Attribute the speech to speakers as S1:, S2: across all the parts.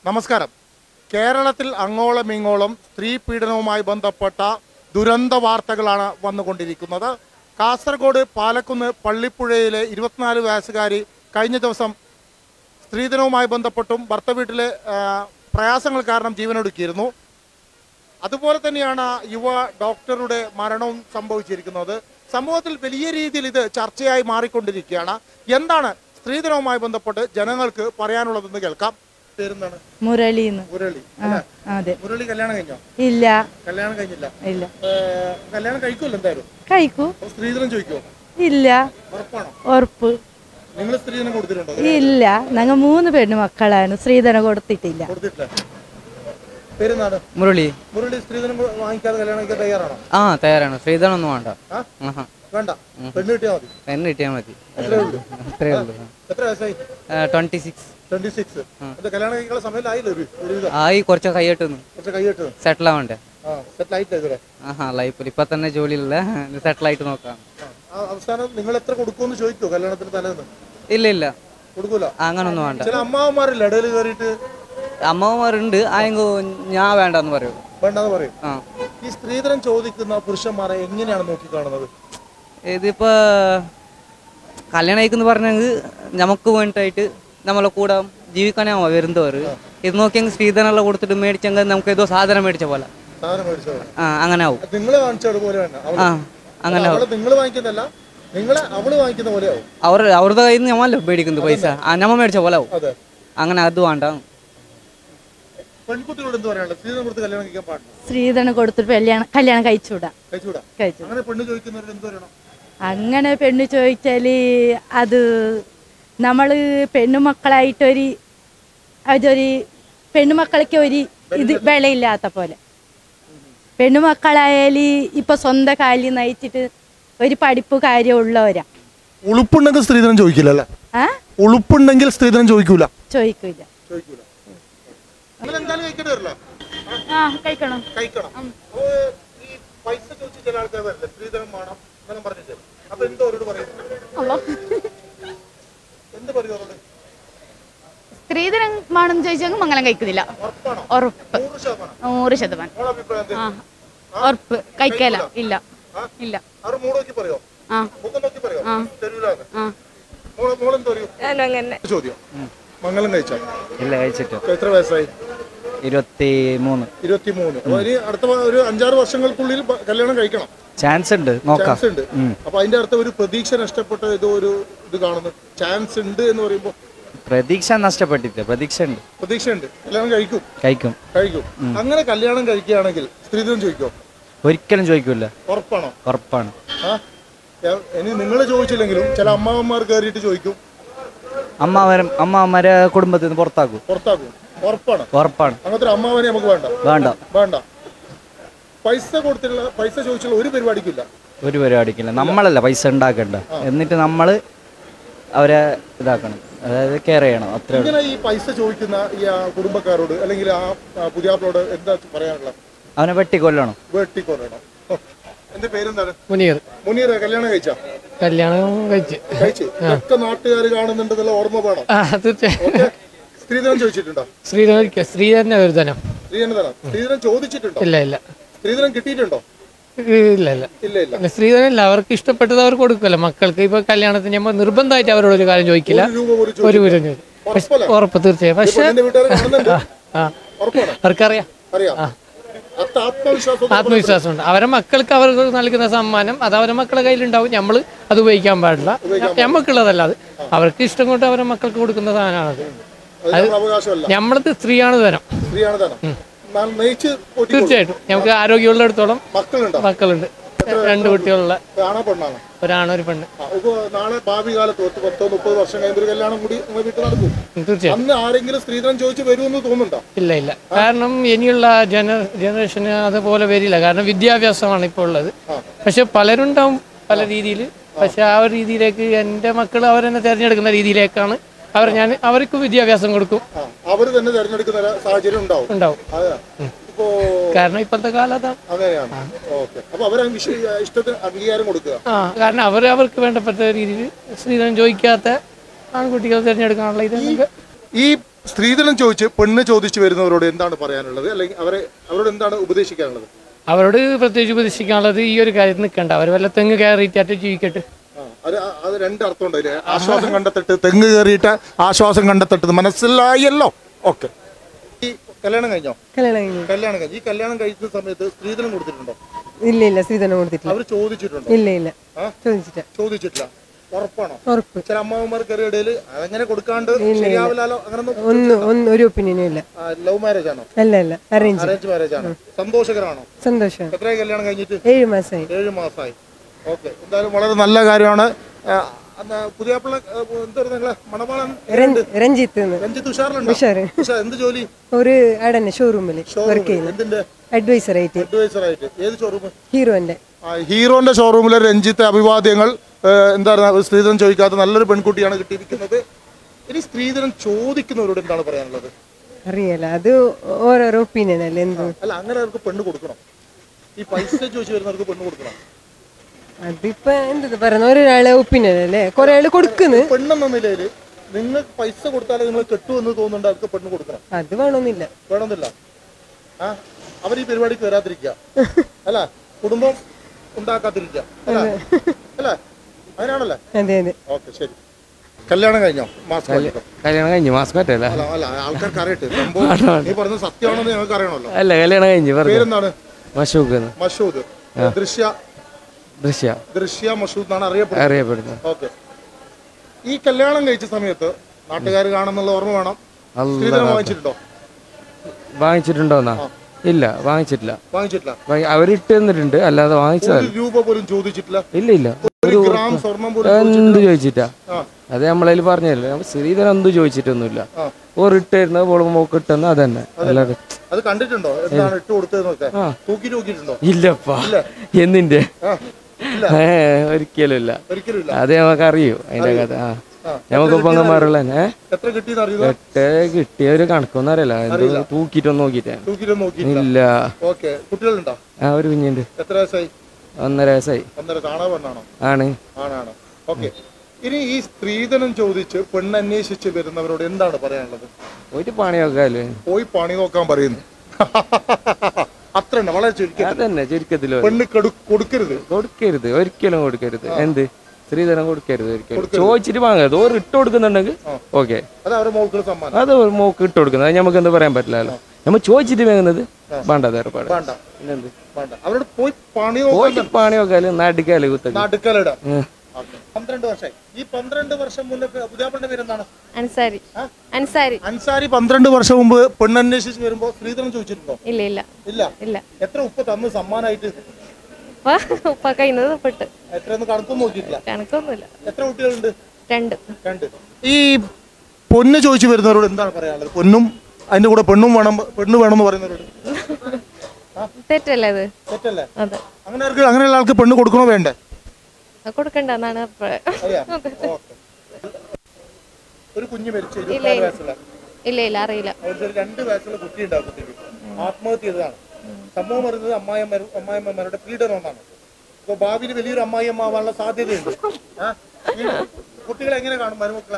S1: നമസ്കാരം കേരളത്തിൽ അങ്ങോളം ഇങ്ങോളം സ്ത്രീ പീഡനവുമായി ബന്ധപ്പെട്ട ദുരന്ത വാർത്തകളാണ് വന്നുകൊണ്ടിരിക്കുന്നത് കാസർഗോഡ് പാലക്കുന്ന് പള്ളിപ്പുഴയിലെ ഇരുപത്തിനാല് വയസ്സുകാരി കഴിഞ്ഞ ദിവസം സ്ത്രീധനവുമായി ബന്ധപ്പെട്ടും ഭർത്ത വീട്ടിലെ ആ, പ്രയാസങ്ങൾ കാരണം ജീവനൊടുക്കിയിരുന്നു അതുപോലെ തന്നെയാണ് യുവ ഡോക്ടറുടെ മരണവും സംഭവിച്ചിരിക്കുന്നത് സമൂഹത്തിൽ വലിയ രീതിയിൽ ഇത് ചർച്ചയായി മാറിക്കൊണ്ടിരിക്കുകയാണ് എന്താണ് സ്ത്രീധനവുമായി ബന്ധപ്പെട്ട് ജനങ്ങൾക്ക് പറയാനുള്ളതെന്ന് കേൾക്കാം പേരെന്താണ്
S2: മുരളിന്ന്
S1: മുരളി
S2: ആ അതെ
S1: മുരളി കല്യാണം കഴിഞ്ഞോ
S2: ഇല്ല
S1: കല്യാണം കഴിഞ്ഞില്ല
S2: ഇല്ല
S1: ഏ, കല്യാണം കഴിക്കുമല്ലോ എന്തായാലും
S2: കഴിക്കൂ
S1: അപ്പൊ സ്ത്രീധനം ചോദിക്കുമോ
S2: ഇല്ല
S1: ഉറപ്പാണോ
S2: ഉറപ്പ്
S1: നിങ്ങൾ സ്ത്രീധനം കൊടുത്തിട്ടുണ്ടോ
S2: ഇല്ല ഞങ്ങൾ മൂന്ന് പെണ്ണു മക്കളാണ് സ്ത്രീധനം കൊടുത്തിട്ടില്ല
S1: കൊടുത്തിട്ടില്ല പേരെന്താണ്
S3: മുരളി
S1: മുരളി സ്ത്രീധനം കൊ- വാങ്ങിക്കാതെ കല്യാണം കഴിക്കാൻ തയ്യാറാണോ
S3: ആ തയ്യാറാണ് ശ്രീധരൻ ഒന്നും വേണ്ട
S1: ആ
S3: ആഹാ
S1: വേണ്ട പെണ്ണ് കിട്ടിയാൽ മതി
S3: എന്നെ കിട്ടിയാൽ മതി
S1: അത്രേ ഉള്ളൂ
S3: അത്രേ ഉള്ളൂ
S1: എത്ര വയസ്സായി
S3: ട്വന്റി സിക്സ്
S1: ട്വന്റി സിക്സ് അത് കല്യാണം കഴിക്കാനുള്ള സമയമായില്ല ഒരു ഒരുവിധം
S3: ആയി കുറച്ച് കൈയിട്ട്
S1: കുറച്ച് കൈയിട്ട്
S3: സെറ്റിൽ ആവണ്ടേ
S1: ആ സെറ്റിൽ ആയിട്ടില്ല ഇതുവരെ
S3: ആഹാ ലൈഫിൽ ഇപ്പൊ തന്നെ ജോലിയില്ല സെറ്റിൽ ആയിട്ട് നോക്കാം
S1: ആ, ആ അവസാനം നിങ്ങൾ എത്ര കൊടുക്കുമെന്ന് ചോദിക്കോ കല്യാണത്തിന് തലേന്ന്
S3: ഇല്ല ഇല്ല
S1: കൊടുക്കൂല
S3: അങ്ങനൊന്നും വേണ്ട
S1: ചില അമ്മാവന്മാരില്ല ഇടയിൽ കയറിയിട്ട്
S3: അമ്മമാരുണ്ട് ആയെങ്കോ ഞാൻ വേണ്ടെന്ന് പറയൂ
S1: വേണ്ടെന്ന് പറയും
S3: ആ
S1: ഈ സ്ത്രീധനം ചോദിക്കുന്ന പുരുഷന്മാരെ എങ്ങനെയാണ് നോക്കിക്കാണുന്നത്
S3: ഇതിപ്പോ കല്യാണം കഴിക്കുന്നു പറഞ്ഞെങ്കിൽ നമുക്ക് വേണ്ടിയിട്ട് നമ്മളെ കൂടെ ജീവിക്കാനേ വരുന്നവർ ഇത് നോക്കിയെങ്കിൽ ശ്രീധനെല്ലാം കൊടുത്തിട്ട് മേടിച്ചെങ്കിൽ നമുക്ക് ഏതോ സാധനം മേടിച്ച പോലെ
S1: സാധനം മേടിച്ചത്
S3: ആ അങ്ങനെ ആവും
S1: നിങ്ങൾ വാങ്ങിച്ചത് പോലെ തന്നെ
S3: ആ അങ്ങനെ
S1: അവളെ നിങ്ങൾ വാങ്ങിക്കുന്നല്ല നിങ്ങളെ അവള് വാങ്ങിക്കുന്ന പോലെ ആവും
S3: അവർ അവരുടെ കയ്യിൽ നിന്ന് ഞമ്മല്ലോ മേടിക്കുന്നത് പൈസ ആ ഞമ്മ മേടിച്ച പോലെ ആവും
S1: അതെ
S3: അങ്ങനെ അത് വേണ്ട
S1: പെൺകുട്ടികളോട് എന്ത് പറയാനുള്ളത് സ്ത്രീധനം കൊടുത്ത് കല്യാണം കഴിക്കാൻ പാടില്ല
S2: സ്ത്രീധനം കൊടുത്തിട്ട് കല്യാണം കല്യാണം കഴിച്ചുകൂടാ
S1: കഴിച്ചുകൂടാ
S2: കഴിച്ചു
S1: അങ്ങനെ പെണ്ണ് ചോദിക്കുന്നവരോട് എന്ത് പറയണം
S2: അങ്ങനെ പെണ്ണ് ചോദിച്ചാൽ അത് നമ്മൾ പെണ്ണുമക്കളായിട്ടൊരു അതൊരു പെണ്ണുമക്കൾക്ക് ഒരു ഇത് വിലയില്ലാത്ത പോലെ പെണ്ണുമക്കളായാൽ ഇപ്പൊ സ്വന്തം കാലിൽ നയിച്ചിട്ട് ഒരു പഠിപ്പ് കാര്യമുള്ളവരാ
S1: ഉളുപ്പുണ്ടെങ്കിൽ സ്ത്രീധനം ചോദിക്കില്ല അല്ലേ
S2: ആ
S1: ഉളുപ്പുണ്ടെങ്കിൽ സ്ത്രീധനം ചോദിക്കൂല
S2: ചോദിക്കില്ല
S1: ചോദിക്കൂല നിങ്ങൾ എന്തായാലും കഴിക്കേണ്ടി വരില്ല
S2: ആ കഴിക്കണം
S1: കഴിക്കണം അപ്പൊ ഈ പൈസ ചോദിച്ച ചില ആൾക്കാർ വരില്ല സ്ത്രീധനം വേണം എന്നെല്ലാം പറഞ്ഞിട്ട് അപ്പൊ എന്തോ അവരോട് പറയും എന്ത് പറയും അവരോട്
S4: സ്ത്രീധനം വേണമെന്ന് ചോദിച്ചാൽ മംഗലം കഴിക്കുന്നില്ല
S1: ഉറപ്പാണോ
S4: ഉറപ്പ്
S1: നൂറ് ശതമാനം
S4: നൂറ് ശതമാനം
S1: മോളെ അഭിപ്രായം എന്താ?
S4: ആ ഉറപ്പ് കഴിക്കല ഇല്ല ഇല്ല
S1: അവർ മൂട് നോക്കി പറയോ
S4: ആ
S1: മുഖം നോക്കി പറയോ തരൂലാന്ന്
S4: ആ
S1: മോളെ മോളെന്ത് പറയൂ ചോദ്യം മംഗലം കഴിച്ചോ
S3: ഇല്ല കഴിച്ചിട്ട്
S1: എത്ര വയസ്സായി
S3: ഇരുപത്തി മൂന്ന്
S1: ഇരുപത്തി മൂന്ന് അപ്പൊ ഇനി അടുത്ത വ- ഒരു അഞ്ചാറ് വർഷങ്ങൾക്കുള്ളിൽ ബ- കല്യാണം കഴിക്കണം
S3: ചാൻസ് ഉണ്ട് നോക്കാം
S1: ചാൻസ് ഉണ്ട് അപ്പൊ അതിന്റെ അർത്ഥം ഒരു പ്രതീക്ഷ നഷ്ടപ്പെട്ട ഏതോ ഒരു ഇത് കാണുന്നു ചാൻസ് ഉണ്ട് എന്ന് പറയുമ്പോൾ
S3: പ്രതീക്ഷ നഷ്ടപ്പെട്ടിട്ട് പ്രതീക്ഷ ഉണ്ട്
S1: പ്രതീക്ഷ ഉണ്ട് കല്യാണം കഴിക്കും
S3: കഴിക്കും
S1: കഴിക്കും അങ്ങനെ കല്യാണം കഴിക്കുകയാണെങ്കിൽ സ്ത്രീധനം ചോദിക്കോ
S3: ഒരിക്കലും ചോദിക്കൂല
S1: ഉറപ്പാണോ
S3: ഉറപ്പാണ്
S1: ആ ഞാൻ- ഇനി നിങ്ങൾ ചോദിച്ചില്ലെങ്കിലും ചില അമ്മാവന്മാർ കയറിയിട്ട് ചോദിക്കും
S3: അമ്മാവരും അമ്മാവന്മാരെ കുടുംബത്തിൽ നിന്ന് പുറത്താക്കും
S1: പുറത്താക്കും ഉറപ്പാണ്
S3: ഉറപ്പാണ്
S1: അങ്ങനത്തെ ഒരു അമ്മാവനെ നമുക്ക് വേണ്ട
S3: വേണ്ട
S1: വേണ്ട പൈസ കൊടുത്തിട്ടുള്ള പൈസ ചോദിച്ചുള്ള ഒരു പരിപാടിക്കില്ല
S3: ഒരു പരിപാടിക്കില്ല നമ്മളല്ല പൈസ ഉണ്ടാക്കണ്ട എന്നിട്ട് നമ്മൾ അവരെ ഇതാക്കണം അതായത് കെയർ ചെയ്യണം അത്രേ ഉള്ളൂ
S1: ഇങ്ങനെ ഈ പൈസ ചോദിക്കുന്ന ഈ ആ കുടുംബക്കാരോട് അല്ലെങ്കിൽ ആ ആ പുതിയാപ്പിളോട് എന്താ പറയാനുള്ളത്
S3: അവനെ വെട്ടിക്കൊല്ലണം
S1: വെട്ടിക്കൊറയണം ഓ, എന്റെ പേരെന്താണ്
S5: മുനീർ
S1: മുനീർ കല്യാണം കഴിച്ചാ
S5: കല്യാണം കഴിച്ച്
S1: കഴിച്ച് ഒക്കെ നാട്ടുകാർ കാണുന്നുണ്ടെന്നുള്ള ഓർമ്മ വേണം
S5: ആ തീർച്ചയായും
S1: ഓക്കെ സ്ത്രീധനം ചോദിച്ചിട്ടുണ്ടോ
S5: സ്ത്രീധനം ഒരിക്കൽ സ്ത്രീധന ഒരു ധനം
S1: സ്ത്രീധനം തരാം സ്ത്രീധനം ചോദിച്ചിട്ടുണ്ടോ
S5: ഇല്ല ഇല്ല
S1: സ്ത്രീധനം കിട്ടിയിട്ടുണ്ടോ
S5: ഇല്ല ഇല്ല
S1: ഇല്ല ഇല്ല
S5: പിന്നെ സ്ത്രീധനം ഇല്ല അവർക്ക് ഇഷ്ടപ്പെട്ടത് അവർ കൊടുക്കുമല്ലോ മക്കൾക്ക് ഇപ്പൊ കല്യാണത്തിന് നമ്മൾ നിർബന്ധമായിട്ട് അവരോട് ഒരു കാര്യം ചോദിക്കില്ല
S1: ഒരു രൂപ ഒരു
S5: ഒരു
S1: ചോദിച്ചു
S5: വിവരം ചോദിക്കും
S1: ഉറപ്പല്ലേ?
S5: ഉറപ്പ് തീർച്ചയായും പക്ഷെ
S1: പെണ്ണിന്റെ വീട്ടുകാർ കാണുന്നുണ്ട്
S5: ആ
S1: ഉറപ്പാണ്
S5: അവർക്കറിയാം
S1: അറിയാം അത്ര ആത്മവിശ്വാസം
S5: ആത്മവിശ്വാസമുണ്ട് അവരെ മക്കൾക്ക് അവർക്ക് നൽകുന്ന സമ്മാനം അത് അവരെ മക്കളുടെ കയ്യിലുണ്ടാവും നമ്മൾ അത് ഉപയോഗിക്കാൻ പാടില്ല നമുക്കുള്ളതല്ല അത് അവർക്ക് ഇഷ്ടം കൊണ്ട് അവരെ മക്കൾക്ക് കൊടുക്കുന്ന സാധനമാണത്
S1: അത് നമ്മുടെ അവകാശമല്ല
S5: നമ്മളത് സ്ത്രീയാണ് തരം
S1: സ്ത്രീയാണ് തരണം നാം നയിച്ച് പോറ്റി
S5: തീർച്ചയായിട്ടും നമുക്ക് ആരോഗ്യമുള്ളിടത്തോളം
S1: മക്കളുണ്ടോ
S5: മക്കളുണ്ട് രണ്ട് കുട്ടികളുള്ള
S1: ആണോ പെണ്ണാണോ
S5: ഒരാണ് ഒരു പെണ്ണ്
S1: ആ, ഇപ്പൊ നാളെ ഭാവി കാലത്ത് പത്ത് പത്തോ മുപ്പത് വർഷം കഴിയുമ്പോൾ ഒരു കല്യാണം കൂടി നിങ്ങൾ വീട്ടിൽ നടക്കും
S5: തീർച്ചയായും
S1: അന്ന് ആരെങ്കിലും സ്ത്രീധനം ചോദിച്ചു വരുമെന്ന് തോന്നുന്നുണ്ടോ
S5: ഇല്ല ഇല്ല കാരണം ഇനിയുള്ള ജന ജനറേഷന് അതുപോലെ വരില്ല കാരണം വിദ്യാഭ്യാസമാണ് ഇപ്പോൾ ഉള്ളത് പക്ഷെ പലരുണ്ടാവും പല രീതിയിൽ പക്ഷെ ആ ഒരു രീതിയിലേക്ക് എൻ്റെ മക്കൾ അവരെന്നെ തിരഞ്ഞെടുക്കുന്ന രീതിയിലേക്കാണ് അവർ ഞാൻ അവർക്ക് വിദ്യാഭ്യാസം കൊടുക്കും
S1: ആ അവര് തന്നെ തെരഞ്ഞെടുക്കുന്ന ഒരു സാഹചര്യം ഉണ്ടാവും
S5: ഉണ്ടാവും
S1: അതെ ഇപ്പോ
S5: കാരണം ഇപ്പോഴത്തെ കാലം അതാണ്
S1: അങ്ങനെയാണ് ഓക്കെ അപ്പൊ അവരെ വിഷ- ഇഷ്ടത്തിന് അംഗീകാരം കൊടുക്കുക
S5: ആ കാരണം അവർ അവർക്ക് വേണ്ടപ്പെട്ട രീതിയിൽ സ്ത്രീധനം ചോദിക്കാത്ത ആൺകുട്ടികൾ തിരഞ്ഞെടുക്കാനുള്ള ഇത് നമുക്ക്
S1: ഈ സ്ത്രീധനം ചോദിച്ച് പെണ്ണ് ചോദിച്ചു വരുന്നവരോട് എന്താണ് പറയാനുള്ളത് അല്ലെങ്കിൽ അവരെ അവരോട് എന്താണ് ഉപദേശിക്കാനുള്ളത്
S5: അവരോട് പ്രത്യേകിച്ച് ഉപദേശിക്കാനുള്ളത് ഈ ഒരു കാര്യത്തിൽ നിൽക്കണ്ട അവർ വല്ല തെങ്ങ് കയറിയിട്ടായിട്ട് ജീവിക്കട്ടെ
S1: ആ, അത് ആ- അത് രണ്ട് അർത്ഥം ഉണ്ടല്ലേ ആശ്വാസം കണ്ടെത്തിട്ട് തെങ്ങ് കയറിയിട്ട് ആശ്വാസം കണ്ടെത്തിട്ട് മനസ്സിലായല്ലോ ഓക്കെ ഈ കല്യാണം കഴിഞ്ഞോ
S6: കല്യാണം കഴിഞ്ഞു
S1: കല്യാണം കഴിഞ്ഞു ഈ കല്യാണം കഴിക്കുന്ന സമയത്ത് സ്ത്രീധനം കൊടുത്തിട്ടുണ്ടോ
S6: ഇല്ല ഇല്ല സ്ത്രീധനം കൊടുത്തിട്ടില്ല
S1: അവർ ചോദിച്ചിട്ടുണ്ടോ
S6: ഇല്ല ഇല്ല
S1: ആ?
S6: ചോദിച്ചിട്ട്
S1: ചോദിച്ചിട്ടില്ല ഉറപ്പാണോ
S6: ഉറപ്പ്
S1: ചില അമ്മാവന്മാർക്ക് ഇടയിൽ അതെങ്ങനെ കൊടുക്കാണ്ട് ശരിയാവില്ലല്ലോ അങ്ങനെ
S6: ഒന്നും ഒന്നും ഒരു ഒപ്പീനിയനും ഇല്ല
S1: ലവ് മാരേജ് ആണോ
S6: അല്ല അല്ല അറേഞ്ച്
S1: അറേഞ്ച് മാരേജ് ആണോ സന്തോഷകരാണോ
S6: സന്തോഷം
S1: എത്രയായി കല്യാണം കഴിഞ്ഞിട്ട്
S6: ഏഴ് മാസമായി
S1: ഏഴ് മാസമായി ഓക്കെ എന്തായാലും വളരെ നല്ല കാര്യമാണ് ആ, അന്ന് പുതിയ പിള്ള എന്താ നിങ്ങളെ മണവാളൻ
S6: രഞ്ജ് രഞ്ജിത്ത് എന്ന്
S1: രഞ്ജിത്ത് ഉഷാറിലുണ്ടോ
S6: ഉഷാറ്
S1: ഉഷാർ എന്ത് ജോലി
S6: ഒരു അടന്നെ ഷോറൂമിൽ വർക്ക് ചെയ്യുന്നു
S1: എന്തിന്റെ
S6: അഡ്വൈസർ ആയിട്ട്
S1: അഡ്വൈസർ ആയിട്ട് ഏത് ഷോറൂം
S6: ഹീറോന്റെ
S1: ഹീറോന്റെ ഷോറൂമിലെ രഞ്ജിത്തെ അഭിവാദ്യങ്ങൾ ആ, എന്താ പറയുക ഒരു സ്ത്രീധനം ചോദിക്കാത്ത നല്ലൊരു പെൺകുട്ടിയാണ് കിട്ടിയിരിക്കുന്നത് ഇനി സ്ത്രീധനം ചോദിക്കുന്നവരോട് എന്താണ് പറയാനുള്ളത്
S6: അറിയാല അത് ഓരോരോ ഒപ്പീനിയൻ അല്ലേ എന്ത്
S1: അല്ല അങ്ങനെ അവർക്ക് പെണ്ണ് കൊടുക്കണം ഈ പൈസ ചോദിച്ചു വരുന്നവർക്ക് പെണ്ണ് കൊടുക്കണം
S6: അതിപ്പോ എന്താ പറയുന്ന ഒരാളെ ഒപ്പീനിയൻ അല്ലേ കുറെ ആള് കൊടുക്കുന്നു
S1: പെണ്ണെന്ന നിലയിൽ നിങ്ങൾക്ക് പൈസ കൊടുത്താലേ നിങ്ങൾ കെട്ടുമെന്ന് തോന്നുന്നുണ്ട് അവർക്ക് പെണ്ണ് കൊടുക്കണം
S6: അത് വേണമെന്നില്ല
S1: വേണമെന്നില്ല ആ അവർ ഈ പരിപാടിക്ക് വരാതിരിക്കുക അല്ല കുടുംബം ഉണ്ടാക്കാതിരിക്കുക അല്ല അല്ല അങ്ങനെയാണല്ലേ
S6: അതെ അതെ
S1: ഓക്കെ ശരി കല്യാണം കഴിഞ്ഞോ മാസ്ക് വാങ്ങിക്കോ.
S5: കല്യാണം കഴിഞ്ഞു മാസം പറ്റല്ല
S1: അല്ല അല്ല ആൾക്കാർക്ക് അറിയട്ടെ സംഭവം നീ പറഞ്ഞത് സത്യമാണെന്ന് ഞങ്ങൾക്ക് അറിയണമല്ലോ
S5: അല്ല കല്യാണം കഴിഞ്ഞു പറഞ്ഞു
S1: പേരെന്താണ്
S5: മഷൂക്ക്
S1: മഷൂദ് ദൃശ്യ
S5: ദൃശ്യ
S1: ദൃശ്യ മഷൂദ് എന്നാണ് അറിയപ്പെടുന്നത്
S5: അറിയപ്പെടുന്നു
S1: ഓക്കെ ഈ കല്യാണം കഴിച്ച സമയത്ത് നാട്ടുകാർ കാണുന്നുള്ള ഓർമ്മ വേണം സ്ത്രീധനം വാങ്ങിച്ചിട്ടുണ്ടോ
S5: വാങ്ങിച്ചിട്ടുണ്ടോന്നാ ഇല്ല വാങ്ങിച്ചിട്ടില്ല
S1: വാങ്ങിച്ചിട്ടില്ല
S5: വാങ്ങി- അവരിട്ട് തന്നിട്ടുണ്ട് അല്ലാതെ വാങ്ങിച്ചതല്ല
S1: ഒരു രൂപ പോലും ചോദിച്ചിട്ടില്ല
S5: ഇല്ല ഇല്ല
S1: ഒരു ഗ്രാം സ്വർണം പോലും
S5: എന്ത് ചോദിച്ചിട്ടാ
S1: ആ.
S5: അത് നമ്മളതിൽ പറഞ്ഞല്ലോ നമ്മൾ സ്ത്രീധനം എന്ത് ചോദിച്ചിട്ടൊന്നുമില്ല
S1: ആ.
S5: ഓർ ഇട്ട് തരുന്നത് ഓള് മോക്ക് ഇട്ടെന്ന് അതന്നെ അല്ലാതെ
S1: അത് കണ്ടിട്ടുണ്ടോ എന്താണ് ഇട്ട് കൊടുത്തതെന്നൊക്കെ തൂക്കി നോക്കിയിട്ടുണ്ടോ
S5: ഇല്ലപ്പാ എന്തിന്റെ
S1: ആ ഇല്ല
S5: ഏ ഒരിക്കലും ഇല്ല
S1: ഒരിക്കലും ഇല്ല
S5: അത് നമുക്ക് അറിയൂ അതിന്റെ കഥ ആ
S1: ആ.
S5: നമുക്ക് പൊങ്ങന്മാരുള്ള ഏ
S1: എത്ര കിട്ടിയെന്ന് അറിയുക
S5: എട്ട് കിട്ടിയ ഒരു കണക്കൊന്നും അറിയില്ല എന്തോ തൂക്കിട്ടൊന്നും നോക്കിട്ടേ
S1: തൂക്കിയിട്ട് നോക്കിയിട്ടില്ല
S5: ഇല്ല
S1: ഓക്കെ കുട്ടികളുണ്ടോ
S5: ആ ഒരു കുഞ്ഞുണ്ട്
S1: എത്ര വയസ്സായി
S5: ഒന്നര വയസ്സായി
S1: ഒന്നര കാണാ പെണ്ണാണോ
S5: ആണ്
S1: ആണാണ് ഓക്കെ ഇനി ഈ സ്ത്രീധനം ചോദിച്ച് പെണ്ണന്വേഷിച്ച് വരുന്നവരോട് എന്താണ് പറയാനുള്ളത്
S5: പോയിട്ട് പണിയൊക്കെ അല്ലേ
S1: പോയി പണി നോക്കാൻ പറയുന്നു അത്ര തന്നെ വളരെ ചുരുക്കം
S5: അതന്നെ ചുരുക്കത്തില്
S1: പെണ്ണ് കെടു- കൊടുക്കരുത്
S5: കൊടുക്കരുത് ഒരിക്കലും കൊടുക്കരുത് എന്ത് സ്ത്രീധനം കൊടുക്കരുത് ഒരിക്കലും ചോദിച്ചിട്ട് വാങ്ങരുത് ഓർ ഇട്ട് കൊടുക്കുന്നുണ്ടെങ്കിൽ ഓക്കെ
S1: അത് അവരുടെ മോൾക്കുള്ള സമ്മാനം
S5: അത് ഒരു മോക്ക് ഇട്ട് കൊടുക്കുന്നത് അത് നമുക്ക് എന്താ പറയാൻ പറ്റില്ലല്ലോ നമ്മൾ ചോദിച്ചിട്ട് വാങ്ങുന്നത് വേണ്ട അത് ഏർപ്പാട്
S1: വേണ്ട
S5: പിന്നെന്ത്
S1: വേണ്ട അവരോട് പോയി പണി നോക്കാൻ
S5: പോയിട്ട് പണിയൊക്കെ നടിക്കാല് കുത്തൊക്കെ
S1: നടുക്കലിട പന്ത്രണ്ട് വർഷമായി ഈ പന്ത്രണ്ട് വർഷം മുന്നേ പുതിയാപ്പളിന്റെ പേരെന്താണ്
S7: അൻസാരി അൻസാരി
S1: അൻസാരി പന്ത്രണ്ട് വർഷം മുമ്പ് പെണ്ണന്വേഷിച്ച് വരുമ്പോ സ്ത്രീധനം ചോദിച്ചിട്ടുണ്ടോ
S7: ഇല്ല ഇല്ല
S1: ഇല്ല
S7: ഇല്ല
S1: എത്ര ഉപ്പ് തന്ന് സമ്മാനായിട്ട്
S7: വാ ഉപ്പ കയ്യുന്നത് പെട്ട്
S1: എത്രയൊന്നും കണക്കൊന്നും നോക്കിയിട്ടില്ല
S7: കണക്കൊന്നുമില്ല
S1: എത്ര കുട്ടികളുണ്ട്
S7: രണ്ട്
S1: രണ്ട് ഈ പൊന്ന് ചോദിച്ചു വരുന്നവരോട് എന്താണ് പറയാനുള്ളത് പൊന്നും അതിന്റെ കൂടെ പെണ്ണും വേണം പെണ്ണ് വേണമെന്ന് പറയുന്നവരോട്
S7: തെറ്റല്ലേ അത്
S1: തെറ്റല്ലേ
S7: അതെ
S1: അങ്ങനെ ആൾക്ക് അങ്ങനെയുള്ള ആൾക്ക് പെണ്ണ് കൊടുക്കണോ വേണ്ടേ
S7: അത് കൊടുക്കണ്ട എന്നാണ് അഭിപ്രായം
S1: അറിയാം ഓക്കെ ഒരു കുഞ്ഞ് മരിച്ചു ഇരുപത്തിനാല് വയസ്സുള്ള
S7: ഇല്ല ഇല്ല അറിയില്ല
S1: അവർക്ക് ഒരു രണ്ട് വയസ്സുള്ള കുട്ടി ഉണ്ടാവും കുട്ടിക്ക് ആത്മഹത്യ ചെയ്തതാണ് സംഭവം വരുന്നത് അമ്മായിയമ്മ അമ്മായിയമ്മമാരുടെ പീഡനം എന്നാണ് അപ്പൊ ഭാവിയിൽ വലിയൊരു അമ്മായിയമ്മ ആവാനുള്ള സാധ്യതയുണ്ട് ആ? ഈ കുട്ടികളെ എങ്ങനെ കാണും മരുമക്കളെ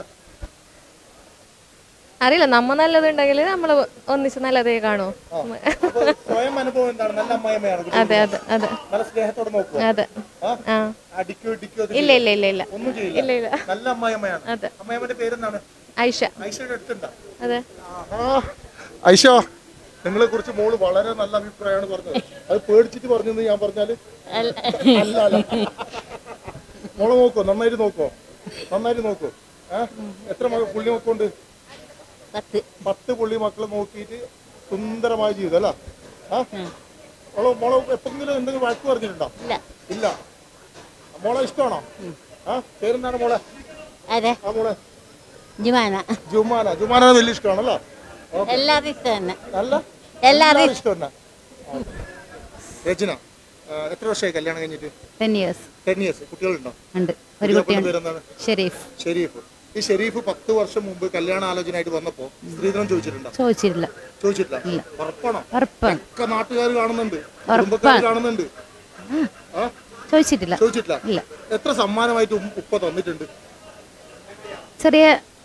S7: അറിയില്ല നമ്മ നല്ലതുണ്ടെങ്കിൽ നമ്മൾ ഒന്നിച്ച് നല്ലതേ കാണൂ
S1: അപ്പൊ സ്വയം അനുഭവം എന്താണ് നല്ല അമ്മായിയമ്മയാണ് കുട്ടി?
S7: അതെ അതെ അതെ
S1: നല്ല സ്നേഹത്തോടെ നോക്കുക
S7: അതെ ആ
S1: അടിക്കോ ഇടിക്കോ അത്
S7: ഇല്ല ഇല്ല ഇല്ല ഇല്ല
S1: ഒന്നും
S7: ഇല്ല
S1: ചെയ്യില്ല
S7: ഇല്ല
S1: നല്ല അമ്മായിയമ്മയാണ്
S7: അതെ
S1: അമ്മായിയമ്മന്റെ പേരെന്താണ്
S7: ഐഷ
S1: ഐഷയുടെ അടുത്തുണ്ടോ
S7: അതെ
S1: ഐഷ നിങ്ങളെ കുറിച്ച് മോള് വളരെ നല്ല അഭിപ്രായമാണ് പറഞ്ഞത് അത് പേടിച്ചിട്ട് പറഞ്ഞെന്ന് ഞാൻ പറഞ്ഞാല് അല്ല അല്ല മോളെ നോക്കോ നന്നായിട്ട് നോക്കോ നന്നായിട്ട് നോക്കോ ഏഹ് എത്ര മക- പുള്ളി മക്കളുണ്ട്
S8: പത്ത്
S1: പത്ത് പുള്ളി മക്കളെ നോക്കിയിട്ട് സുന്ദരമായ ജീവിതം അല്ല ആ മോളെ മോളെ എപ്പോഴെങ്കിലും എന്തെങ്കിലും വഴക്ക് പറഞ്ഞിട്ടുണ്ടോ
S8: ഇല്ല
S1: ഇല്ല മോളെ ഇഷ്ടമാണോ ആ പേരെന്താണ് മോളെ
S8: അതെ
S1: ആ മോളെ
S8: ജുമാന
S1: ജുമാന ജുമാന വലിയ ഇഷ്ടമാണല്ലോ
S8: എല്ലാവരും ഇഷ്ടം തന്നെ
S1: നല്ല
S8: എല്ലാവരും
S1: ഇഷ്ടം തന്നെ രചന ആ, എത്ര വർഷമായി കല്യാണം കഴിഞ്ഞിട്ട്
S4: ടെൻ ഇയേഴ്സ്
S1: ടെൻ ഇയേഴ്സ് കുട്ടികളുണ്ടോ
S4: ഉണ്ട് ഒരു
S1: പുതിയാപ്പളിന്റെ
S4: കുട്ടിയുണ്ട്
S1: പേരെന്താണ്
S4: ഷെരീഫ്
S1: ഷെരീഫ് ഈ ഷെരീഫ് പത്ത് വർഷം മുമ്പ് കല്യാണ ആലോചനയായിട്ട് വന്നപ്പോ സ്ത്രീധനം ചോദിച്ചിട്ടുണ്ടോ
S4: ചോദിച്ചിട്ടില്ല
S1: ചോദിച്ചിട്ടില്ല ഉറപ്പാണോ
S4: ഉറപ്പാണ്
S1: ഒക്കെ നാട്ടുകാർ കാണുന്നുണ്ട് കുടുംബക്കാർ കാണുന്നുണ്ട് ആ
S4: ചോദിച്ചിട്ടില്ല
S1: ചോദിച്ചിട്ടില്ല
S4: ഇല്ല
S1: എത്ര സമ്മാനമായിട്ട് ഉം- ഉപ്പ തന്നിട്ടുണ്ട്
S4: ചെറിയ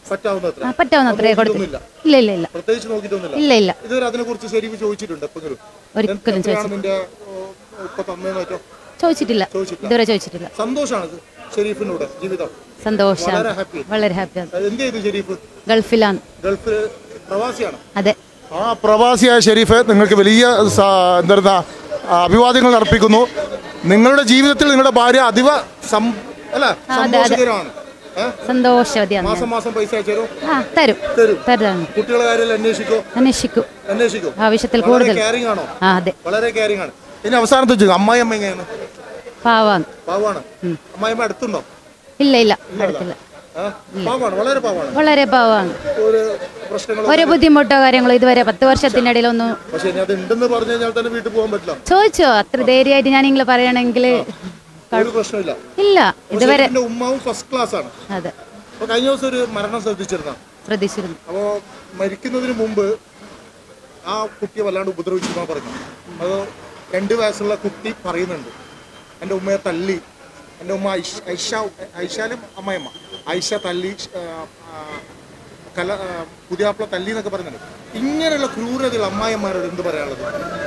S1: പറ്റാവുന്നത്ര
S4: ആ, പറ്റാവുന്നത്രേ കൊടുത്തു
S1: നോക്കിയിട്ടൊന്നുമില്ല.
S4: ഇല്ല ഇല്ല ഇല്ല
S1: പ്രത്യേകിച്ച് നോക്കിയിട്ടൊന്നുമില്ല
S4: ഇല്ല ഇല്ല
S1: ഇതുവരെ അതിനെ കുറിച്ച് ശരിക്കും ചോദിച്ചിട്ടുണ്ട് എപ്പോഴും
S4: ഒരിക്കലും
S1: എത്രയാണ് നിന്റെ ഓ, ഇപ്പൊ തന്നേന്ന് പറ്റോ
S4: ചോദിച്ചിട്ടില്ല
S1: ചോദിച്ചിട്ടില്ല.
S4: ഇതുവരെ ചോദിച്ചിട്ടില്ല
S1: സന്തോഷമാണ് ഷെരീഫിനോട് ജീവിതം
S4: സന്തോഷമാണ്
S1: വളരെ happy.
S4: വളരെ ഹാപ്പിയാണ്
S1: എന്ത് ചെയ്തു ഷെരീഫ്
S4: ഗൾഫിലാണ്
S1: ഗൾഫിൽ പ്രവാസിയാണ്
S4: അതെ
S1: ആ പ്രവാസിയായ ഷെരീഫ് നിങ്ങൾക്ക് വലിയ സ- എന്താ പറയുക, അഭിവാദ്യങ്ങൾ അർപ്പിക്കുന്നു നിങ്ങളുടെ ജീവിതത്തിൽ നിങ്ങളുടെ ഭാര്യ അതീവ സം അല്ല സന്തോഷകരമാണ് ഏ?
S4: സന്തോഷവതിയാണ്
S1: മാസം മാസം പൈസ അയച്ചു
S4: ആ തരും
S1: തരും
S4: തരാം
S1: കുട്ടികളെ കാര്യം അന്വേഷിക്കോ
S4: അന്വേഷിക്കൂ
S1: അന്വേഷിക്കോ
S4: ആവശ്യത്തിൽ
S1: വളരെ
S4: കൂടുതൽ
S1: കെയറിംഗ് ആണോ
S4: ആ അതെ
S1: വളരെ കെയറിംഗ് ആണ് ഇനി അവസാനത്തെ ചോദിക്കും അമ്മായി അമ്മ എങ്ങനെയാണ്
S4: പാവാണ്
S1: പാവാണ് അമ്മായിമ്മ അടുത്തുണ്ടോ
S4: ഇല്ല ഇല്ല അടുത്തില്ല
S1: ആ? പാവാണ് വളരെ പാവാണ്
S4: വളരെ പാവാണ്
S1: ഒരു പ്രശ്നങ്ങളോ
S4: ഒരു ബുദ്ധിമുട്ടോ കാര്യങ്ങളോ ഇതുവരെ പത്ത് വർഷത്തിനിടയിലൊന്നും
S1: പക്ഷെ ഇനി അത് ഉണ്ടെന്ന് പറഞ്ഞു കഴിഞ്ഞാൽ തന്നെ വീട്ടിൽ പോകാൻ പറ്റില്ല
S4: ചോദിച്ചോ അത്ര ധൈര്യമായിട്ട് ഞാൻ നിങ്ങൾ പറയണമെങ്കിൽ
S1: ഒരു പ്രശ്നമില്ല
S4: ഇല്ല ഇതുവരെ
S1: എന്റെ ഉമ്മാവും ഫസ്റ്റ് ക്ലാസ് ആണ്
S4: അതെ
S1: അപ്പൊ കഴിഞ്ഞ ദിവസം ഒരു മരണം ശ്രദ്ധിച്ചിരുന്ന
S4: ശ്രദ്ധിച്ചിരുന്നു
S1: അപ്പോ മരിക്കുന്നതിന് മുമ്പ് ആ കുട്ടിയെ വല്ലാണ്ട് ഉപദ്രവിച്ചു പറഞ്ഞു അത് രണ്ട് വയസ്സുള്ള കുട്ടി പറയുന്നുണ്ട് എൻ്റെ ഉമ്മയെ തല്ലി എൻ്റെ ഉമ്മ ഐഷ ഐഷ ഐഷാലും അമ്മയമ്മ ഐഷ തല്ലി ആ, ആ, കല ആ, പുതിയാപ്പിള തല്ലി എന്നൊക്കെ പറയുന്നുണ്ട് ഇങ്ങനെയുള്ള ക്രൂരതകൾ അമ്മായിയന്മാരോട് എന്ത് പറയാനുള്ളത്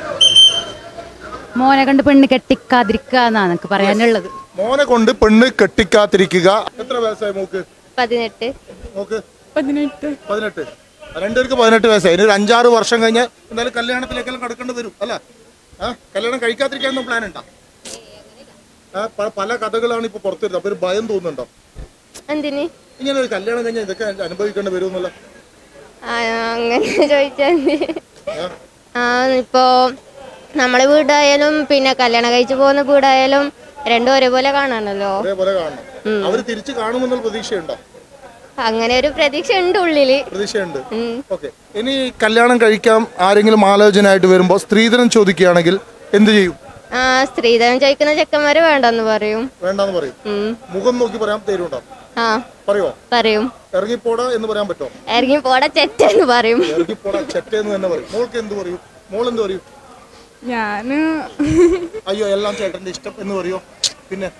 S4: മോനെ കണ്ട് പെണ്ണ് കെട്ടിക്കാതിരിക്കുക എന്നാണ് എനിക്ക് പറയാനുള്ളത്
S1: മോനെ കൊണ്ട് പെണ്ണ് കെട്ടിക്കാത്തിരിക്കുക എത്ര വയസ്സായി മോക്ക്
S7: പതിനെട്ട്
S1: മോക്ക്
S7: പതിനെട്ട്
S1: പതിനെട്ട് രണ്ടുപേർക്ക് പതിനെട്ട് വയസ്സായി ഇനി ഒരു അഞ്ചാറ് വർഷം കഴിഞ്ഞ് എന്തായാലും കല്യാണത്തിലേക്കെല്ലാം കടക്കേണ്ടി വരും അല്ല ആ കല്യാണം കഴിക്കാതിരിക്കാനൊന്നും പ്ലാൻ ഉണ്ടോ ആ പ- പല കഥകളാണ് ഇപ്പൊ പുറത്തു വരുന്നത് അപ്പൊ ഒരു ഭയം തോന്നുന്നുണ്ടോ
S7: എന്തിന്
S1: ഇങ്ങനെ ഒരു കല്യാണം കഴിഞ്ഞാൽ ഇതൊക്കെ അനുഭവിക്കേണ്ടി വരുമെന്നല്ല
S7: ആ, അങ്ങനെ ചോദിച്ചാൽ ആ ഇപ്പോ നമ്മളെ വീടായാലും പിന്നെ കല്യാണം കഴിച്ചു പോകുന്ന വീടായാലും രണ്ടും ഒരേപോലെ കാണാണല്ലോ
S1: അതേപോലെ കാണണം അവര് തിരിച്ചു കാണുമെന്നുള്ള പ്രതീക്ഷയുണ്ടോ
S7: അങ്ങനെ ഒരു പ്രതീക്ഷ ഉണ്ട് ഉള്ളില്
S1: പ്രതീക്ഷയുണ്ട് ഓക്കെ ഇനി കല്യാണം കഴിക്കാം ആരെങ്കിലും ആലോചനയായിട്ട് വരുമ്പോൾ സ്ത്രീധനം ചോദിക്കുകയാണെങ്കിൽ എന്ത് ചെയ്യും
S7: ആ സ്ത്രീധനം ചോദിക്കുന്ന ചെക്കന്മാര് വേണ്ടെന്ന് പറയും
S1: വേണ്ടാന്ന് പറയും
S7: ഉം.
S1: മുഖം നോക്കി പറയാൻ തരുണ്ടോ
S7: ആ
S1: പറയോ
S7: പറയും
S1: ഇറങ്ങിപ്പോടാ എന്ന് പറയാൻ പറ്റുമോ
S7: ഇറങ്ങി പോടാ ചെറ്റെന്ന് പറയും
S1: ഇറങ്ങിപ്പോടാ ചെറ്റേന്ന് തന്നെ പറയും മോൾക്ക് എന്ത് പറയും മോൾ എന്ത് പറയും
S4: ഞാന്
S1: അയ്യോ എല്ലാം ചേട്ടന്റെ ഇഷ്ടം എന്ന് പറയോ പിന്നെ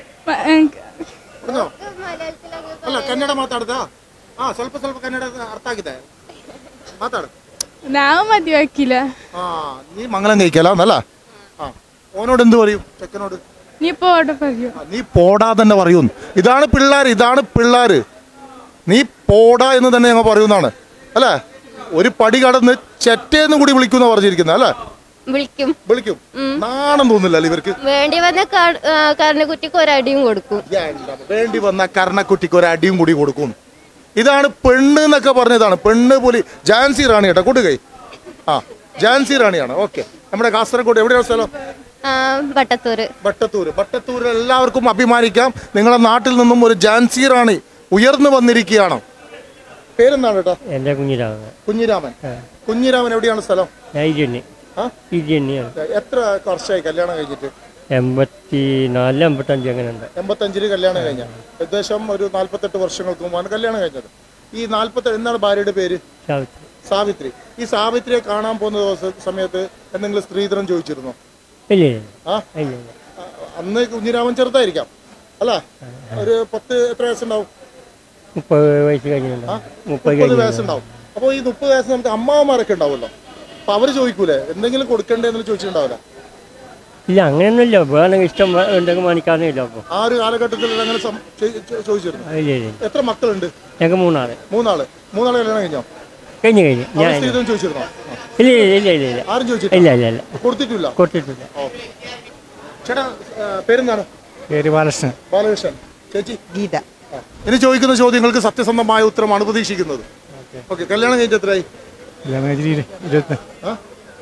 S1: പറഞ്ഞോ ಅಲ್ಲ ಕನ್ನಡ ಮಾತಾಡ್ದ ಹಾ ಸ್ವಲ್ಪ ಸ್ವಲ್ಪ ಕನ್ನಡ ಅರ್ಥ ಆಗಿದೆ ಮಾತಾಡು
S4: ನಾವು ಮದುವೆ ಹಾಕಿಲ್ಲ
S1: ആ നീ മംഗലം കഴിക്കല എന്നല്ല ആ ഓനോട് എന്ത് പറയും ചെക്കനോട്
S4: ನೀ ಪೋಡ പറയൂ
S1: ആ, നീ പോടാ തന്നെ പറയും ഇതാണ് പിള്ളേർ ഇതാണ് പിള്ളേർ നീ പോടാ എന്ന് തന്നെ ഞങ്ങൾ പറയുന്നതാണ് അല്ലേ ഒരു പടി കടന്ന് ചെറ്റേന്ന് കൂടി വിളിക്കുന്ന പറഞ്ഞിരിക്കുന്നത് അല്ലേ
S7: വിളിക്കും
S1: വിളിക്കും നാണം തോന്നില്ല അല്ലേ ഇവർക്ക്
S7: വേണ്ടി വന്ന കരണക്കുറ്റിക്ക് ഒരടിയും കൊടുക്കും
S1: എന്താ, വേണ്ടി വന്ന കർണക്കുട്ടിക്ക് ഒരു അടിയും കൂടി കൊടുക്കും ഇതാണ് പെണ്ണ് എന്നൊക്കെ പറഞ്ഞതാണ് പെണ്ണ് പോലി ജാൻസി റാണി കേട്ടോ കൂട്ടുകൈ ആ ജാൻസി റാണിയാണ് ഓക്കെ നമ്മുടെ കാസർഗോഡ് എവിടെയാണ് സ്ഥലം
S7: ആ, വട്ടത്തൂര്
S1: ബട്ടത്തൂര് ബട്ടത്തൂര് എല്ലാവർക്കും അഭിമാനിക്കാം നിങ്ങളുടെ നാട്ടിൽ നിന്നും ഒരു ജാൻസി റാണി ഉയർന്നു വന്നിരിക്കുകയാണ് പേരെന്താണ് കേട്ടോ
S9: എൻ്റെ കുഞ്ഞിരാമൻ
S1: കുഞ്ഞിരാമൻ കുഞ്ഞിരാമൻ എവിടെയാണ് സ്ഥലം
S9: ഞാൻ ഇരിഞ്ഞി
S1: ആ?
S9: ഇരിഞ്ഞിയാണ്
S1: എത്ര വർഷമായി കല്യാണം കഴിഞ്ഞിട്ട്
S9: എൺപത്തി നാല് എൺപത്തഞ്ച് അങ്ങനെ ഉണ്ട്
S1: എൺപത്തഞ്ചില് കല്യാണം കഴിഞ്ഞ ഏകദേശം ഒരു നാല്പത്തെട്ട് വർഷങ്ങൾക്ക് മുമ്പാണ് കല്യാണം കഴിഞ്ഞത് ഈ നാല്പത്തി എന്താണ് ഭാര്യയുടെ പേര്
S9: സാവിത്രി
S1: സാവിത്രി ഈ സാവിത്രിയെ കാണാൻ പോകുന്ന ദിവസം സമയത്ത് എന്തെങ്കിലും സ്ത്രീധനം ചോദിച്ചിരുന്നോ
S9: ഇല്ല
S1: ആ
S9: ഇല്ല ഇല്ല
S1: ആ, അന്ന് കുഞ്ഞിരാമൻ ചെറുതായിരിക്കാം അല്ല ഒരു പത്ത് എത്ര വയസ്സുണ്ടാവും
S9: മുപ്പത് വയസ്സ് കഴിഞ്ഞിട്ടുണ്ട് മുപ്പത്
S1: മുപ്പത്
S9: കഴിഞ്ഞു
S1: വയസ്സുണ്ടാവും അപ്പോൾ ഈ മുപ്പത് വയസ്സ് നമുക്ക് അമ്മാവന്മാരൊക്കെ ഉണ്ടാവുമല്ലോ അപ്പൊ അവര് ചോദിക്കൂലേ എന്തെങ്കിലും കൊടുക്കണ്ടേ എന്ന് ചോദിച്ചിട്ടുണ്ടാവില്ല
S9: ഇല്ല അങ്ങനെയൊന്നുമില്ല വേണമെങ്കിൽ ഇഷ്ടം വേ- ഉണ്ടെങ്കിൽ മാനിക്കാനേ ഇല്ല അപ്പോൾ
S1: ആ ഒരു കാലഘട്ടത്തിൽ അങ്ങനെ സം- ചോ- ചോ- ചോദിച്ചിരുന്നു
S9: ഇല്ല ഇല്ല
S1: എത്ര മക്കളുണ്ട്
S9: ഞങ്ങൾക്ക് മൂന്നാള്
S1: മൂന്നാള് മൂന്നാള് കല്യാണം കഴിഞ്ഞോ
S9: കഴിഞ്ഞു കഴിഞ്ഞു
S1: അവർ
S9: ഞാൻ
S1: സ്ത്രീധനം ചോദിച്ചിരുന്നോ
S9: ഇല്ല ഇല്ല ഇല്ല ഇല്ല ഇല്ല
S1: ആരും ചോദിച്ചിട്ടില്ല
S9: ഇല്ല ഇല്ല ഇല്ല
S1: കൊടുത്തിട്ടില്ല
S9: കൊടുത്തിട്ടില്ല
S1: ഓ. ചേട്ടാ ആ, പേരെന്താണ്
S5: പേര് ബാലകൃഷ്ണൻ
S1: ബാലകൃഷ്ണൻ ചേച്ചി
S6: ഗീത
S1: ആ. ഇനി ചോദിക്കുന്ന ചോദ്യങ്ങൾക്ക് സത്യസന്ധമായ ഉത്തരമാണ് പ്രതീക്ഷിക്കുന്നത് ഓക്കെ കല്യാണം കഴിഞ്ഞ എത്രയായി
S5: ഇരുപത്തി
S1: ആ?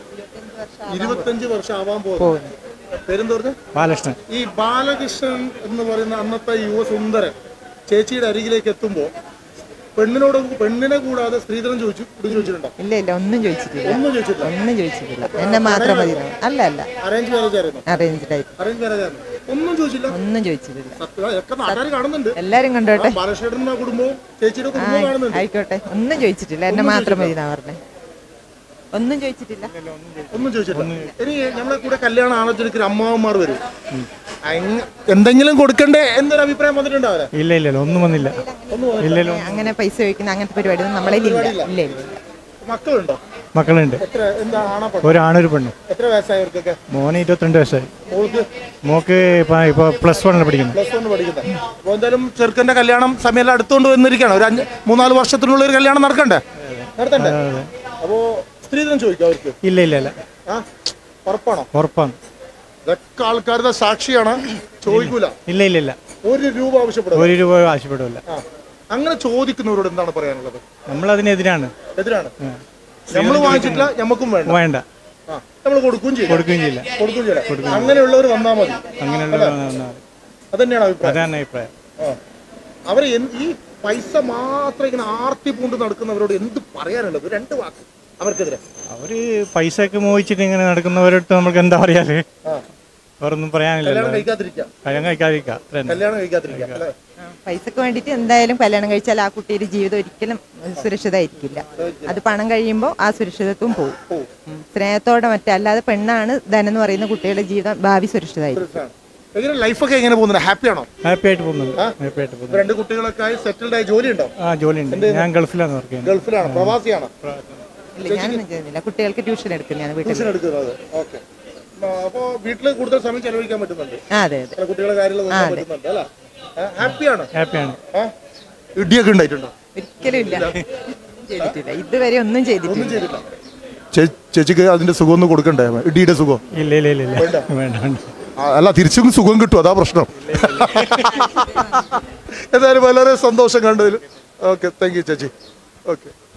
S1: ഇരുപത്തഞ്ച് വർഷം ആവാൻ പോകുന്നു പേരെന്ത് പറഞ്ഞു
S5: ബാലകൃഷ്ണൻ
S1: ഈ ബാലകൃഷ്ണൻ എന്ന് പറയുന്ന അന്നത്തെ യുവസുന്ദരൻ ചേച്ചിയുടെ അരികിലേക്ക് എത്തുമ്പോൾ പെണ്ണിനോട് പെണ്ണിനെ കൂടാതെ സ്ത്രീധനം ചോദിച്ചു ഇത് ചോദിച്ചിട്ടുണ്ടോ
S6: ഇല്ല ഇല്ല ഒന്നും ചോദിച്ചിട്ടില്ല
S1: ഒന്നും ചോദിച്ചിട്ടില്ല
S6: ഒന്നും ചോദിച്ചിട്ടില്ല എന്നെ മാത്രം മതി അല്ല അല്ല
S1: അറേഞ്ച് മാരേജ് ആയിരുന്നു
S6: അറേഞ്ച്ഡ് ആയിട്ട്
S1: അറേഞ്ച് മാരേജ് ആയിരുന്നു ഒന്നും ചോദിച്ചില്ല
S6: ഒന്നും ചോദിച്ചിട്ടില്ല
S1: സത്യം ഒക്കെ നാട്ടുകാർ കാണുന്നുണ്ട്
S6: എല്ലാരും കണ്ടോട്ടെ
S1: ബാലകൃഷ്ണന്റെ കുടുംബവും ചേച്ചിയുടെ
S6: ആ,
S1: കുടുംബവും കാണുന്നുണ്ട്
S6: ആയിക്കോട്ടെ ഒന്നും ചോദിച്ചിട്ടില്ല എന്നെ മാത്രം മതി എന്നാ പറഞ്ഞേ ഒന്നും ചോദിച്ചിട്ടില്ല
S1: ഒന്നും ചോദിച്ചിട്ടില്ല ഇനി നമ്മളെ കൂടെ കല്യാണം ആലോചനക്ക് അമ്മാവന്മാർ വരും അങ് എന്തെങ്കിലും കൊടുക്കണ്ടേ എന്നൊരു അഭിപ്രായം വന്നിട്ടുണ്ടോ അവരെ
S9: ഇല്ല ഇല്ല ഇല്ല ഒന്നും വന്നില്ല ഇല്ല ഇല്ല
S6: അങ്ങനെ പൈസ ചോദിക്കുന്ന അങ്ങനത്തെ പരിപാടി ഒന്നും നമ്മളെ ഇല്ല ഇല്ല ഇല്ല
S1: മക്കളുണ്ടോ
S9: മക്കളുണ്ട്
S1: എത്ര എന്താ ആണാ പെണ്ണോ?
S9: ഒരു ആണൊരു പെണ്ണ്
S1: എത്ര വയസ്സായവർക്കൊക്കെ
S9: മോന് ഇരുപത്തിരണ്ട് വയസ്സായി
S1: മോൾക്ക്
S9: മോക്ക് ഇപ്പം ഇപ്പോൾ പ്ലസ് വണ്ണിൽ പഠിക്കുന്നു
S1: പ്ലസ് വൺ പഠിക്കുന്നത് അപ്പോൾ എന്തായാലും ചെറുക്കന്റെ കല്യാണം സമയം അടുത്തുകൊണ്ട് വന്നിരിക്കുകയാണ് ഒരു അഞ്ച് മൂന്നാല് വർഷത്തിനുള്ള ഒരു കല്യാണം നടക്കണ്ടേ നടത്തണ്ടേ അപ്പോ സ്ത്രീധനം ചോദിക്കാം അവർക്ക്
S9: ഇല്ല ഇല്ല ഇല്ല
S1: ആ ഉറപ്പാണോ
S9: ഉറപ്പാണ്
S1: ഇതൊക്കെ ആൾക്കാരുടെ സാക്ഷിയാണ് ചോദിക്കൂല
S9: ഇല്ല ഇല്ല ഇല്ല
S1: ഒരു രൂപ ആവശ്യപ്പെടും
S9: ഒരു രൂപ ആവശ്യപ്പെടില്ല
S1: ആ അങ്ങനെ ചോദിക്കുന്നവരോട് എന്താണ് പറയാനുള്ളത്
S9: നമ്മളതിനെതിരാണ്
S1: എതിരാണ് നമ്മൾ വാങ്ങിച്ചിട്ടില്ല ഞമ്മക്കും വേണ്ട
S9: വേണ്ട
S1: ആ നമ്മൾ കൊടുക്കുകയും ചെയ്യും
S9: കൊടുക്കുകയും ചെയ്യില്ല
S1: കൊടുക്കുകയും ചെയ്യില്ല അങ്ങനെയുള്ളവർ വന്നാൽ മതി
S9: അങ്ങനെയുള്ള
S1: അതന്നെയാണ് അഭിപ്രായം
S9: അതാണ് അഭിപ്രായം
S1: ആ. അവരെ എന്ത് ഈ പൈസ മാത്രം ഇങ്ങനെ ആർത്തി പൂണ്ട് നടക്കുന്നവരോട് എന്ത് പറയാനുള്ളത് രണ്ട് വാക്ക് അവർക്കെതിരെ
S9: അവര് പൈസയൊക്കെ മോഹിച്ചിട്ട് ഇങ്ങനെ നടക്കുന്നവരടുത്ത് നമുക്ക് എന്താ പറയാല്
S1: ആ.
S9: വേറൊന്നും പറയാനില്ലല്ലോ
S1: കല്യാണം കഴിക്കാതിരിക്കാം
S9: കല്യാണം കഴിക്കാതിരിക്കാം അത്ര തന്നെ
S1: കല്യാണം കഴിക്കാതിരിക്കാം അല്ലേ
S6: പൈസക്ക് വേണ്ടിയിട്ട് എന്തായാലും കല്യാണം കഴിച്ചാൽ ആ കുട്ടിയുടെ ജീവിതം ഒരിക്കലും സുരക്ഷിതമായിരിക്കില്ല അത് പണം കഴിയുമ്പോൾ ആ സുരക്ഷിതത്വം പോകും ഉം. സ്നേഹത്തോടെ മറ്റല്ലാതെ പെണ്ണാണ് ധനം എന്ന് പറയുന്ന കുട്ടിയുടെ ജീവിതം ഭാവി സുരക്ഷിതമായിരിക്കും
S1: എങ്ങനെ ലൈഫൊക്കെ എങ്ങനെ പോകുന്നുണ്ട് ഹാപ്പി ആണോ
S9: ഹാപ്പി ആയിട്ട് പോകുന്നുണ്ട് ഹാപ്പി ആയിട്ട്
S1: ഇപ്പൊ
S9: പോകുന്നു
S1: രണ്ട് കുട്ടികളൊക്കെ ആയി സെറ്റിൽഡ് ആയി ജോലി ഉണ്ടോ
S9: ആ ജോലിയുണ്ട് ഞാൻ ഗൾഫിലാണ് വർക്ക് ചെയ്യുന്നത്
S1: ഗൾഫിലാണ് പ്രവാസിയാണ്
S6: ഇല്ല ഞാനൊന്നും ചെയ്യുന്നില്ല കുട്ടികൾക്ക് ട്യൂഷൻ എടുക്കുന്നതാണ് വീട്ടിൽ
S1: ട്യൂഷൻ എടുക്കുന്നത് ഓക്കെ അപ്പോ വീട്ടില് കൂടുതൽ സമയം ചെലവഴിക്കാൻ പറ്റുന്നുണ്ട്
S6: ആ അതെ അതെ
S1: ചില കുട്ടികളെ കാര്യങ്ങൾ നോക്കാൻ പറ്റുന്നുണ്ട് അല്ലേ ഹാപ്പിയാണ്
S9: ഹാപ്പിയാണ്
S1: ഇടിയൊക്കെ ഉണ്ടായിട്ടുണ്ടോ
S6: ഒരിക്കലും ഇല്ല ചെയ്തിട്ടില്ല ഇതുവരെ ഒന്നും ചെയ്തിട്ടില്ല
S1: ചേച്ചിക്ക് അതിന്റെ സുഖം ഒന്ന് കൊടുക്കണ്ടേ ഇടിയുടെ സുഖം
S9: ഇല്ല ഇല്ല ഇല്ല ഇല്ല വേണ്ട വേണ്ട
S1: ആ, അല്ല തിരിച്ചും സുഖം കിട്ടും അതാ പ്രശ്നം എന്തായാലും വളരെ സന്തോഷം കണ്ടതിൽ ഓക്കെ താങ്ക് യു ചേച്ചി ഓക്കെ